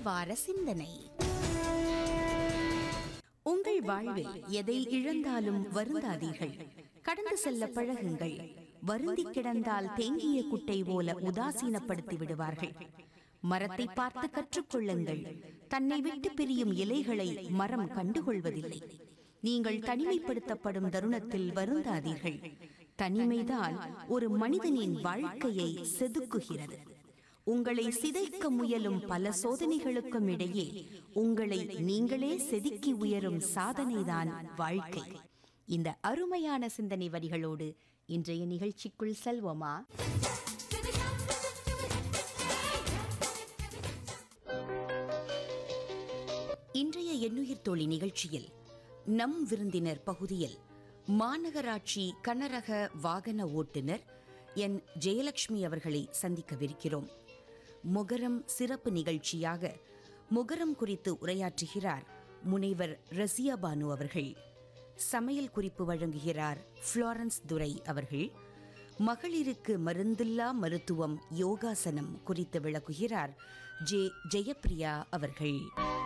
வார சிந்தனை உங்கள் வாழ்வில் எதை இழந்தாலும் வருந்தாதீர்கள் கடந்து செல்ல பழகுங்கள் வருந்தி கிடந்தால் தேங்கிய குட்டை போல உதாசீனப்படுத்தி விடுவார்கள் மரத்தை பார்த்து கற்றுக்கொள்ளுங்கள் தன்னை விட்டு பிரியும் இலைகளை மரம் கண்டுகொள்வதில்லை நீங்கள் தனிமைப்படுத்தப்படும் தருணத்தில் வருந்தாதீர்கள் தனிமைதான் ஒரு மனிதனின் வாழ்க்கையை செதுக்குகிறது உங்களை சிதைக்க முயலும் பல சோதனைகளுக்கும் இடையே உங்களை நீங்களே செதுக்கி உயரும் சாதனைதான் வாழ்க்கை இந்த அருமையான சிந்தனை வரிகளோடு இன்றைய நிகழ்ச்சிக்குள் செல்வோமா இன்றைய எண்ணுயிர் தோழி நிகழ்ச்சியில் நம் விருந்தினர் பகுதியில் மாநகராட்சி கனரக வாகன ஓட்டுநர் என் ஜெயலட்சுமி அவர்களை சந்திக்கவிருக்கிறோம் முகரம் சிறப்பு நிகழ்ச்சியாக முகரம் குறித்து உரையாற்றுகிறார் முனைவர் ரசியா பானு அவர்கள் சமையல் குறிப்பு வழங்குகிறார் ஃப்ளாரன்ஸ் துரை அவர்கள் மகளிருக்கு மருந்தில்லா மருத்துவம் யோகாசனம் குறித்து விளக்குகிறார் ஜே ஜெயப்பிரியா அவர்கள்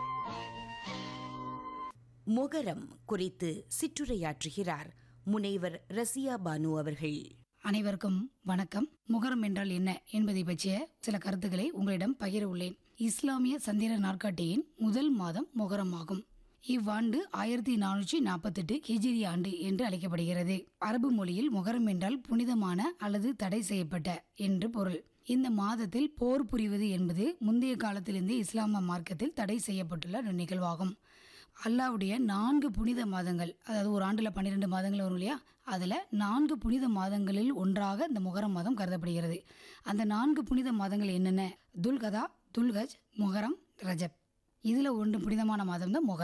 முகரம் குறித்து சிற்றுரையாற்றுகிறார் முனைவர் ரசியா பானு அவர்கள் அனைவருக்கும் வணக்கம் முகரம் என்றால் என்ன என்பதை பற்றிய சில கருத்துக்களை உங்களிடம் பகிர உள்ளேன் இஸ்லாமிய சந்திர நாட்காட்டியின் முதல் மாதம் முகரம் ஆகும் இவ்வாண்டு ஆயிரத்தி நானூற்றி நாற்பத்தெட்டு ஹிஜிரி ஆண்டு என்று அழைக்கப்படுகிறது அரபு மொழியில் முகரம் என்றால் புனிதமான அல்லது தடை செய்யப்பட்ட என்று பொருள் இந்த மாதத்தில் போர் புரிவது என்பது முந்தைய காலத்திலிருந்தே இஸ்லாம மார்க்கத்தில் தடை செய்யப்பட்டுள்ள ஒரு நிகழ்வாகும் அல்லாவுடைய நான்கு புனித மாதங்கள் அதாவது ஒரு ஆண்டில் பன்னிரெண்டு மாதங்கள் வரும் இல்லையா அதில் நான்கு புனித மாதங்களில் ஒன்றாக இந்த முகரம் மாதம் கருதப்படுகிறது அந்த நான்கு புனித மாதங்கள் என்னென்ன துல்கதா துல்கஜ் முகரம் ரஜப் இதில் ஒன்று புனிதமான மாதம் தான் முகரம்